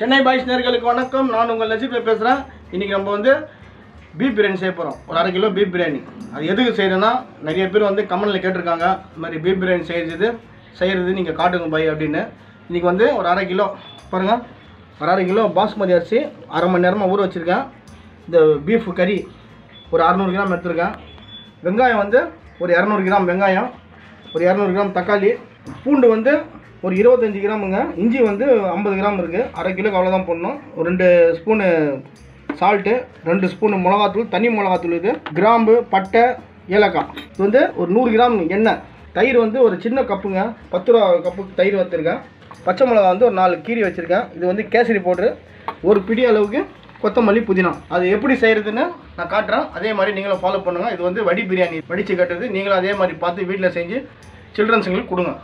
Chennai boys நேர்களுக்கு வணக்கம் நான் உங்கள் லசித் பாய் பேசுகிறேன் இன்றைக்கி நம்ம வந்து பீஃப் பிரியாணி செய்ய போகிறோம் ஒரு அரை கிலோ பீஃப் பிரியாணி அது எதுக்கு செய்கிறேன்னா நிறைய பேர் வந்து கமெண்டில் கேட்டிருக்காங்க இந்த மாதிரி பீஃப் பிரியாணி செய்கிறது செய்கிறது நீங்கள் காட்டுங்க பாய் அப்படின்னு இன்றைக்கி வந்து ஒரு அரை கிலோ பாருங்கள் ஒரு அரை கிலோ பாஸ்மதி அரிசி அரை மணி நேரமாக ஊற வச்சுருக்கேன் இந்த பீஃப் கறி ஒரு அறநூறு கிராம் எடுத்திருக்கேன் வெங்காயம் வந்து ஒரு இரநூறு கிராம் வெங்காயம் ஒரு இரநூறு கிராம் தக்காளி பூண்டு வந்து ஒரு இருபத்தஞ்சி கிராமுங்க இஞ்சி வந்து ஐம்பது கிராம் இருக்குது அரை கிலோக்கு அவ்வளோதான் போடணும் ஒரு ரெண்டு ஸ்பூனு சால்ட்டு ரெண்டு ஸ்பூனு மிளகாத்தூள் தனி மிளகாத்தூள் இது கிராம்பு பட்டை ஏலக்காய் இது வந்து ஒரு நூறு கிராம் எண்ணெய் தயிர் வந்து ஒரு சின்ன கப்புங்க பத்து ரூபா கப்புக்கு தயிர் வச்சுருக்கேன் பச்சை மிளகா வந்து ஒரு நாலு கீரி வச்சுருக்கேன் இது வந்து கேசரி பவுட்ரு ஒரு பிடி அளவுக்கு கொத்தமல்லி புதினா அது எப்படி செய்கிறதுன்னு நான் காட்டுறேன் அதே மாதிரி நீங்களும் ஃபாலோ பண்ணுங்கள் இது வந்து வடி பிரியாணி வடித்து கட்டுறது நீங்களும் அதே மாதிரி பார்த்து வீட்டில் செஞ்சு சில்ட்ரன்ஸுங்களுக்கு கொடுங்க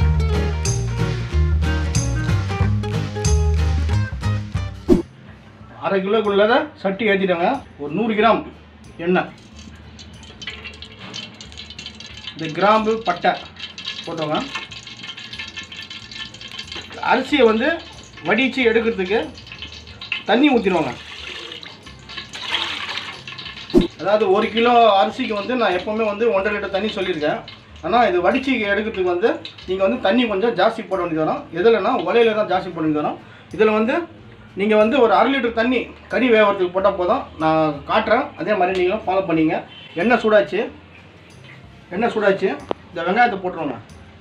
அரை கிலோக்குள்ளத சட்டி ஏற்றிட்டாங்க ஒரு நூறு கிராம் எண்ணெய் இந்த கிராம்பு பட்டை போட்டோங்க அரிசியை வந்து வடித்து எடுக்கிறதுக்கு தண்ணி ஊற்றிடுவாங்க அதாவது ஒரு கிலோ அரிசிக்கு வந்து நான் எப்போவுமே வந்து ஒன்றரை லிட்டர் தண்ணி சொல்லியிருக்கேன் ஆனால் இது வடிச்சு எடுக்கிறதுக்கு வந்து நீங்கள் வந்து தண்ணி கொஞ்சம் ஜாஸ்தி போட வேண்டியது வரும் எதுலனா உலையில தான் ஜாஸ்தி போட வேண்டியது வரும் இதில் வந்து நீங்கள் வந்து ஒரு அரை லிட்டர் தண்ணி கறி வேகிறதுக்கு போட்டால் போதும் நான் காட்டுறேன் அதே மாதிரி நீங்களும் ஃபாலோ பண்ணிங்க எண்ணெய் சூடாச்சு எண்ணெய் சூடாச்சு இந்த வெங்காயத்தை போட்டுருவோங்க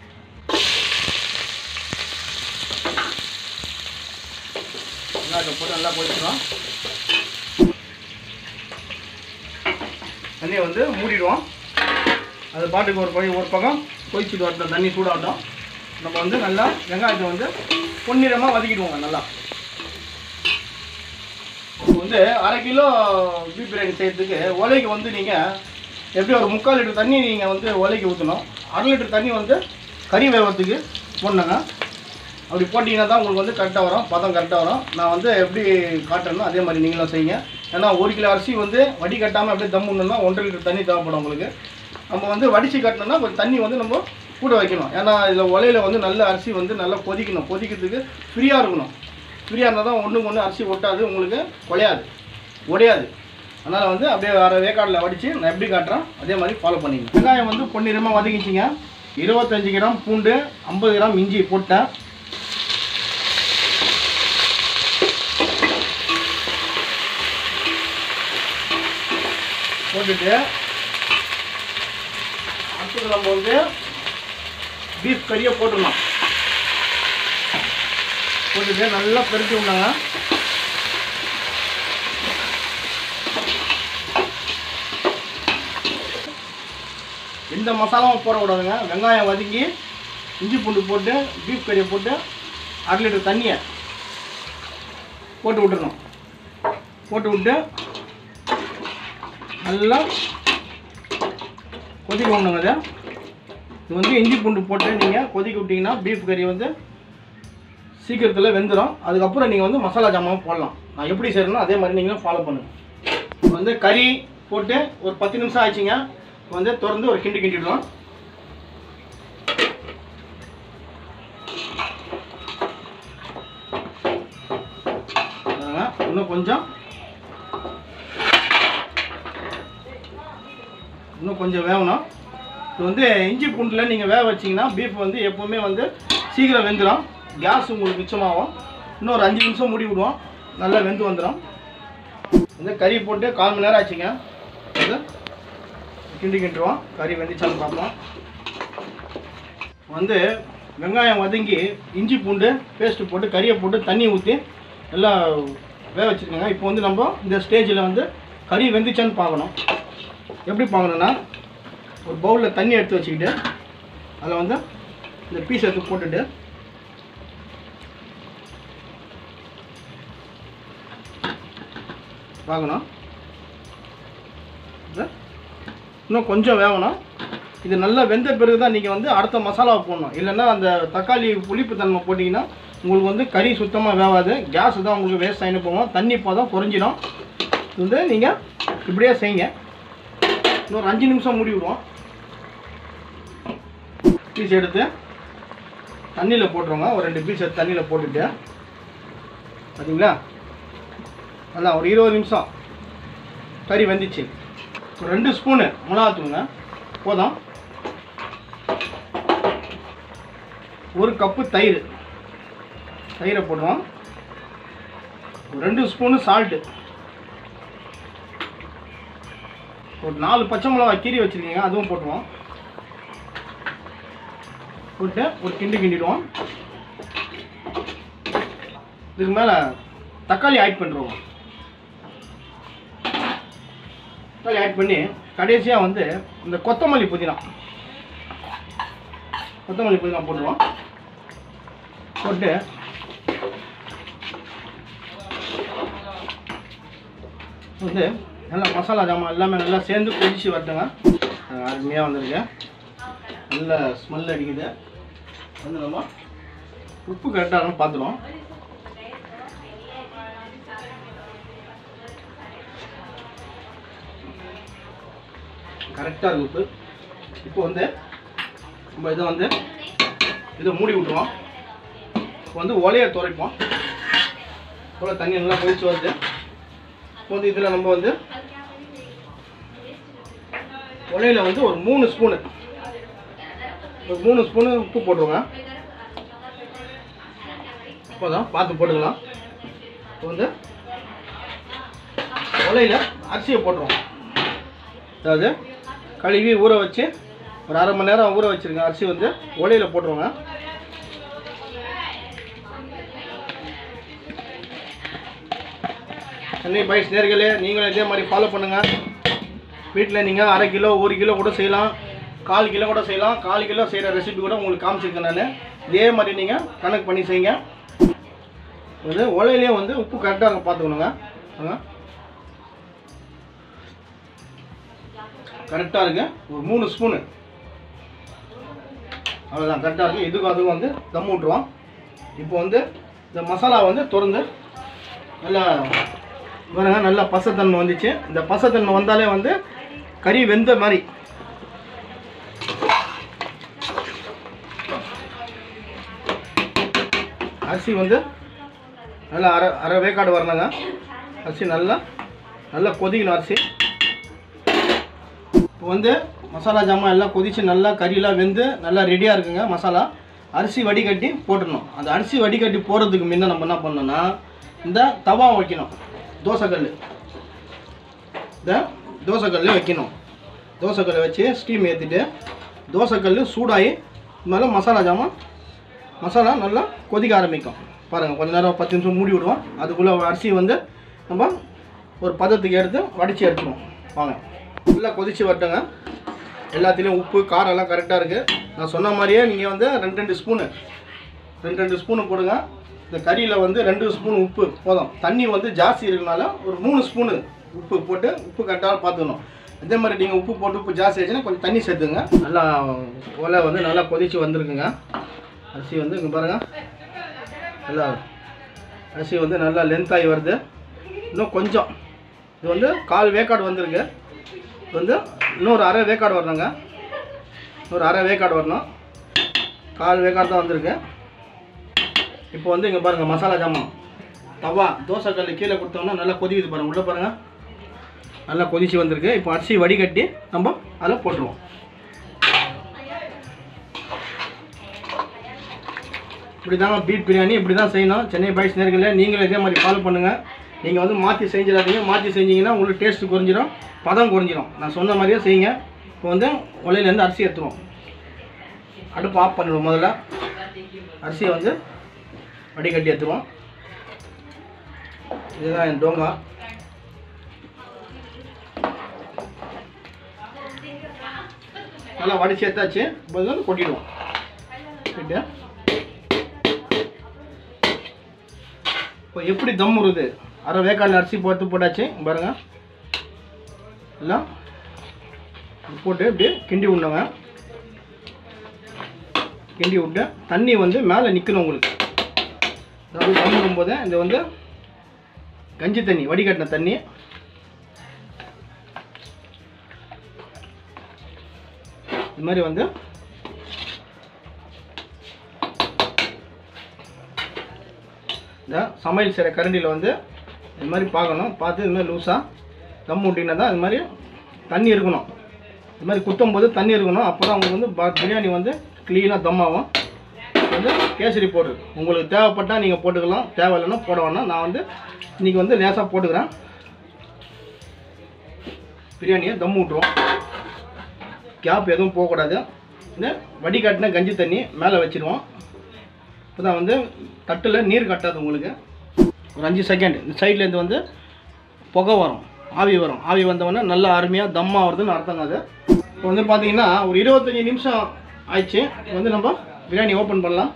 வெங்காயத்தை போட்டு நல்லா போயிடுறோம் தண்ணியை வந்து மூடிடுவோம் அது பாட்டுக்கு ஒரு பை ஒரு பக்கம் கொதிச்சுட்டு வரட்டும் தண்ணி சூடாகட்டும் நம்ம வந்து நல்லா வெங்காயத்தை வந்து பொன்னிறமாக வதக்கிடுவோங்க நல்லா இப்போ வந்து அரை கிலோ பீஃப் பிரியாணி செய்யறதுக்கு உலைக்கு வந்து நீங்கள் எப்படி ஒரு முக்கால் லிட்டர் தண்ணி நீங்கள் வந்து உலைக்கு ஊற்றணும் அரை லிட்டர் தண்ணி வந்து கறி வேகிறதுக்கு போடணுங்க அப்படி போட்டிங்கன்னா தான் உங்களுக்கு வந்து கரெக்டாக வரும் பதம் கரெக்டாக வரும் நான் வந்து எப்படி காட்டுறேனோ அதே மாதிரி நீங்களும் செய்யுங்க ஏன்னா ஒரு கிலோ அரிசி வந்து வடி கட்டாமல் அப்படியே தம் பண்ணணும்னா ஒன்றரை லிட்டர் தண்ணி தேவைப்படும் உங்களுக்கு நம்ம வந்து வடித்து கட்டணும்னா கொஞ்சம் தண்ணி வந்து நம்ம கூட வைக்கணும் ஏன்னா இதில் உலையில வந்து நல்ல அரிசி வந்து நல்லா கொதிக்கணும் கொதிக்கிறதுக்கு ஃப்ரீயாக இருக்கணும் ஃப்ரீயாக இருந்தால் தான் ஒன்றுக்கு ஒன்று அரிசி ஒட்டாது உங்களுக்கு குலையாது உடையாது அதனால் வந்து அப்படியே வேறு வேக்காடில் வடித்து நான் எப்படி காட்டுறேன் அதே மாதிரி ஃபாலோ பண்ணிங்க வெங்காயம் வந்து பொன்னிறமாக வதக்கிச்சிங்க இருபத்தஞ்சி கிராம் பூண்டு ஐம்பது கிராம் இஞ்சி போட்டேன் போட்டுட்டு அடுத்தது நம்ம வந்து பீஃப் கறியை போட்டுடலாம் போட்டுட்டு நல்லா பெருக்கி விடலாங்க எந்த மசாலாவும் போடக்கூடாதுங்க வெங்காயம் வதக்கி இஞ்சி பூண்டு போட்டு பீஃப் கறியை போட்டு அரை லிட்டர் தண்ணியை போட்டு விட்டுறணும் போட்டு விட்டு நல்லா கொதிக்க விடணுங்க இதை இது வந்து இஞ்சி பூண்டு போட்டு நீங்கள் கொதிக்க விட்டிங்கன்னா பீஃப் கறி வந்து சீக்கிரத்தில் வெந்துடும் அதுக்கப்புறம் நீங்கள் வந்து மசாலா ஜாமான் போடலாம் நான் எப்படி செய்கிறேனோ அதே மாதிரி நீங்களும் ஃபாலோ பண்ணுங்கள் இப்போ வந்து கறி போட்டு ஒரு பத்து நிமிஷம் ஆச்சுங்க இப்போ வந்து திறந்து ஒரு கிண்டி கிண்டிடுவோம் அதாங்க, இன்னும் கொஞ்சம் இன்னும் கொஞ்சம் வேகணும் இது வந்து இஞ்சி பூண்டில் நீங்கள் வேக வச்சிங்கன்னா பீஃப் வந்து எப்போவுமே வந்து சீக்கிரம் வெந்துடும் கேஸ் உங்களுக்கு மிச்சமாகும் இன்னும் ஒரு அஞ்சு நிமிஷம் மூடி விடுவோம் நல்லா வெந்து வந்துடும் வந்து கறி போட்டு கால் மணி நேரம் ஆச்சுங்க வந்து கிண்டி கிண்டுருவோம் கறி வெந்துச்சான்னு பார்ப்போம் வந்து வெங்காயம் வதங்கி இஞ்சி பூண்டு பேஸ்ட்டு போட்டு கறியை போட்டு தண்ணி ஊற்றி நல்லா வேக வச்சுருக்கோங்க இப்போ வந்து நம்ம இந்த ஸ்டேஜில் வந்து கறி வெந்துச்சான்னு பார்க்கணும் எப்படி பார்க்கணுன்னா ஒரு பவுலில் தண்ணி எடுத்து வச்சுக்கிட்டு அதில் வந்து இந்த பீஸ் எடுத்து போட்டுட்டு பார்க்கணும் இது இன்னும் கொஞ்சம் வேகணும் இது நல்லா வெந்த பிறகு தான் நீங்கள் வந்து அடுத்த மசாலாவை போடணும் இல்லைன்னா அந்த தக்காளி புளிப்பு தன்மை போட்டிங்கன்னா உங்களுக்கு வந்து கறி சுத்தமாக வேகாது கேஸ் தான் உங்களுக்கு வேஸ்ட் ஆகிட்டு போகும் தண்ணி பதம் குறைஞ்சிடும் இது வந்து நீங்கள் இப்படியே செய்யுங்க இன்னொரு அஞ்சு நிமிஷம் மூடி விடுவோம் பீஸ் எடுத்து தண்ணியில் போட்டுருவோங்க ஒரு ரெண்டு பீஸ் எடுத்து தண்ணியில் போட்டுட்டு பார்த்தீங்களா நல்லா ஒரு இருபது நிமிஷம் கறி வெந்துச்சு ஒரு ரெண்டு ஸ்பூனு மிளகாத்தூங்க போதும் ஒரு கப்பு தயிர் தயிரை போடுறோம் ஒரு ரெண்டு ஸ்பூனு சால்ட்டு ஒரு நாலு பச்சை மிளகா கீரி வச்சுருக்கீங்க அதுவும் போட்டுருவோம் போட்டு ஒரு கிண்டு கிண்டிடுவோம் இதுக்கு மேலே தக்காளி ஆட் பண்ணுறோம் தக்காளி ஆட் பண்ணி கடைசியாக வந்து இந்த கொத்தமல்லி புதினா கொத்தமல்லி புதினா போட்டுருவோம் போட்டு வந்து நல்லா மசாலா ஜாமான் எல்லாமே நல்லா சேர்ந்து கொதிச்சு வரட்டுங்க அது அருமையாக வந்திருக்கு நல்ல ஸ்மெல் அடிக்குது வந்து நம்ம உப்பு கரெக்டாக பார்த்துருவோம் கரெக்டாக இருக்கு உப்பு இப்போ வந்து நம்ம இதை வந்து இதை மூடி விட்டுருவோம் இப்போ வந்து ஒலையை துரைப்போம் போல தண்ணி நல்லா கொதிச்சு வருது இப்போ வந்து இதில் நம்ம வந்து ஒலையில் வந்து ஒரு மூணு ஸ்பூனு ஒரு மூணு ஸ்பூனு உப்பு போட்டுருங்க இப்போதான் பார்த்து போட்டுக்கலாம் இப்போ வந்து ஒலையில் அரிசியை போட்டுருவோம் அதாவது கழுவி ஊற வச்சு ஒரு அரை மணி நேரம் ஊற வச்சுருங்க அரிசி வந்து ஒலையில் போட்டுருவோங்க சென்னை பாய்ஸ் நேர்களே நீங்களும் இதே மாதிரி ஃபாலோ பண்ணுங்கள் வீட்டில் நீங்கள் அரை கிலோ ஒரு கிலோ கூட செய்யலாம் கால் கிலோ கூட செய்யலாம் கால் கிலோ செய்கிற ரெசிபி கூட உங்களுக்கு காமிச்சிருக்கேன் நான் இதே மாதிரி நீங்கள் கணக்கு பண்ணி செய்யுங்க வந்து உலையிலேயே வந்து உப்பு கரெக்டாக இருக்கும் பார்த்துக்கணுங்க ஆ. கரெக்டாக இருக்கு ஒரு மூணு ஸ்பூனு அவ்வளோதான் கரெக்டாக இருக்குது இதுக்கும் அதுக்கும் வந்து தம் விட்டுருவோம் இப்போ வந்து இந்த மசாலா வந்து திறந்து நல்லா பாருங்க நல்லா பசத்தன்மை வந்துச்சு இந்த பசத்தன்மை வந்தாலே வந்து கறி வெந்த மாதிரி அரிசி வந்து நல்லா அரை அரை வேக்காடு வரணுங்க அரிசி நல்லா நல்லா கொதிக்கணும் அரிசி இப்போ வந்து மசாலா ஜாமான் எல்லாம் கொதிச்சு நல்லா கறியெல்லாம் வெந்து நல்லா ரெடியாக இருக்குங்க மசாலா அரிசி வடிகட்டி போட்டுடணும் அந்த அரிசி வடிகட்டி போடுறதுக்கு முன்ன நம்ம என்ன பண்ணணும்னா இந்த தவா வைக்கணும் தோசைக்கல் இந்த தோசைக்கல் வைக்கணும் தோசைக்கல் வச்சு ஸ்டீம் ஏற்றிட்டு தோசைக்கல் சூடாகி மேலே மசாலா ஜாமான் மசாலா நல்லா கொதிக்க ஆரம்பிக்கும் பாருங்கள் கொஞ்ச நேரம் பத்து நிமிஷம் மூடி விடுவோம் அதுக்குள்ளே அரிசி வந்து நம்ம ஒரு பதத்துக்கு எடுத்து வடித்து எடுத்துருவோம் வாங்க நல்லா கொதிச்சு வரட்டுங்க எல்லாத்துலேயும் உப்பு காரம் எல்லாம் கரெக்டாக இருக்குது நான் சொன்ன மாதிரியே நீங்கள் வந்து ரெண்டு ரெண்டு ஸ்பூனு ரெண்டு ரெண்டு ஸ்பூனு போடுங்க இந்த கறியில் வந்து ரெண்டு ஸ்பூன் உப்பு போதும் தண்ணி வந்து ஜாஸ்தி இருக்கனால ஒரு மூணு ஸ்பூனு உப்பு போட்டு உப்பு கரெக்டாக பார்த்துக்கணும் இதே மாதிரி நீங்கள் உப்பு போட்டு உப்பு ஜாஸ்தி ஆச்சுன்னா கொஞ்சம் தண்ணி சேர்த்துங்க நல்லா ஒலை வந்து நல்லா கொதிச்சு வந்திருக்குங்க அரிசி வந்து இங்கே பாருங்கள் நல்லா அரிசி வந்து நல்லா லென்த் ஆகி வருது இன்னும் கொஞ்சம் இது வந்து கால் வேக்காடு வந்திருக்கு இது வந்து இன்னொரு அரை வேக்காடு வரணுங்க இன்னொரு அரை வேக்காடு வரணும் கால் வேக்காடு தான் வந்திருக்கு இப்போ வந்து இங்கே பாருங்கள் மசாலா ஜாமான் தவா தோசைக்கல் கீழே கொடுத்தோம்னா நல்லா கொதிக்குது பாருங்கள் உள்ளே பாருங்கள் நல்லா கொதிச்சு வந்திருக்கு இப்போ அரிசி வடிகட்டி நம்ம அதில் போட்டுருவோம் இப்படி தாங்க பீட் பிரியாணி இப்படி தான் செய்யணும் சென்னை பாய்ஸ் நேர்களே நீங்களும் இதே மாதிரி ஃபாலோ பண்ணுங்கள் நீங்கள் வந்து மாற்றி செஞ்சிடாதீங்க மாற்றி செஞ்சீங்கன்னா உங்களுக்கு டேஸ்ட்டு குறைஞ்சிரும் பதம் குறைஞ்சிரும் நான் சொன்ன மாதிரியே செய்யுங்க இப்போ வந்து உலையிலேருந்து அரிசி எடுத்துருவோம் அடுப்பு ஆஃப் பண்ணிடுவோம் முதல்ல அரிசியை வந்து வடிகட்டி எடுத்துருவோம் இதுதான் என் டோங்கா நல்லா வடிச்சு எடுத்தாச்சு இப்போ இது வந்து கொட்டிடுவோம் கொட்டிட்டு இப்போ எப்படி தம் வருது அரை வேக்காடில் அரிசி போட்டு போட்டாச்சு இங்க பாருங்க எல்லாம் போட்டு இப்படி கிண்டி விடணுங்க கிண்டி விட்டு தண்ணி வந்து மேலே நிற்கணும் உங்களுக்கு அதாவது தம் வரும்போது இது வந்து கஞ்சி தண்ணி வடிகட்டின தண்ணி இது மாதிரி வந்து இந்த சமையல் செய்கிற கரண்டியில் வந்து இது மாதிரி பார்க்கணும் பார்த்து இது மாதிரி லூஸாக தம் விட்டிங்கன்னா தான் இது மாதிரி தண்ணி இருக்கணும் இது மாதிரி குத்தும் போது தண்ணி இருக்கணும் அப்போ தான் உங்களுக்கு வந்து ப- பிரியாணி வந்து க்ளீனாக தம் ஆகும் வந்து கேசரி பவுடர் உங்களுக்கு தேவைப்பட்டால் நீங்கள் போட்டுக்கலாம் தேவையில்லைன்னா போட வேணாம் நான் வந்து இன்றைக்கி வந்து லேசாக போட்டுக்கிறேன் பிரியாணியை தம் விட்ருவோம் கேப் எதுவும் போகக்கூடாது இந்த வடிகட்டின கஞ்சி தண்ணி மேலே வச்சிருவோம் இப்போ தான் வந்து தட்டில் நீர் கட்டாது உங்களுக்கு ஒரு அஞ்சு செகண்ட் இந்த சைட்லேருந்து வந்து புகை வரும் ஆவி வரும் ஆவி வந்தவொடனே நல்லா அருமையாக தம் ஆகுறதுன்னு அர்த்தங்க அது இப்போ வந்து பார்த்தீங்கன்னா ஒரு இருபத்தஞ்சி நிமிஷம் ஆயிடுச்சு இப்போ வந்து நம்ம பிரியாணி ஓப்பன் பண்ணலாம்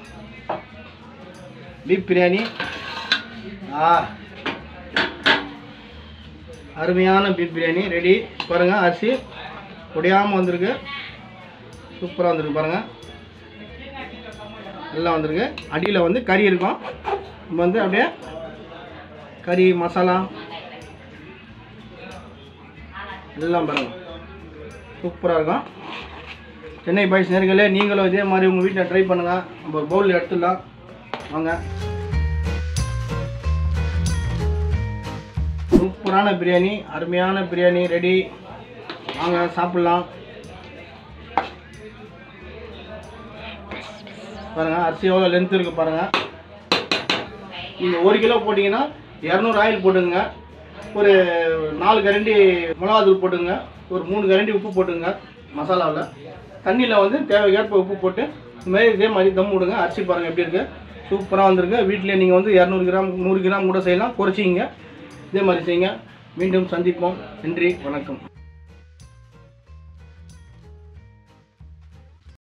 பீப் பிரியாணி ஆ அருமையான பீப் பிரியாணி ரெடி பாருங்கள் அரிசி உடையாமல் வந்திருக்கு சூப்பராக வந்திருக்கு பாருங்கள் நல்லா வந்திருக்கு அடியில் வந்து கறி இருக்கும் நம்ம வந்து அப்படியே கறி மசாலா எல்லாம் பாருங்கள் சூப்பராக இருக்கும் சென்னை பாய்ஸ் நேர்களே நீங்களும் இதே மாதிரி உங்கள் வீட்டில் ட்ரை பண்ணுங்கள் நம்ம பவுலில் எடுத்துடலாம் வாங்க சூப்பரான பிரியாணி அருமையான பிரியாணி ரெடி வாங்க சாப்பிட்லாம் பாருங்கள் அரிசி எவ்வளோ லென்த் இருக்குது பாருங்கள் நீங்கள் ஒரு கிலோ போட்டிங்கன்னா இரநூறு ஆயில் போட்டுங்க ஒரு நாலு கரண்டி மிளகாத்தூள் போட்டுங்க ஒரு மூணு கரண்டி உப்பு போட்டுங்க மசாலாவில் தண்ணியில் வந்து தேவைக்கேற்ப உப்பு போட்டு இந்த மாதிரி இதே மாதிரி தம் விடுங்க அரிசி பாருங்கள் எப்படி இருக்குது சூப்பராக வந்திருக்கு வீட்டில் நீங்கள் வந்து இரநூறு கிராம் நூறு கிராம் கூட செய்யலாம் குறைச்சிங்க இதே மாதிரி செய்யுங்க மீண்டும் சந்திப்போம் நன்றி வணக்கம்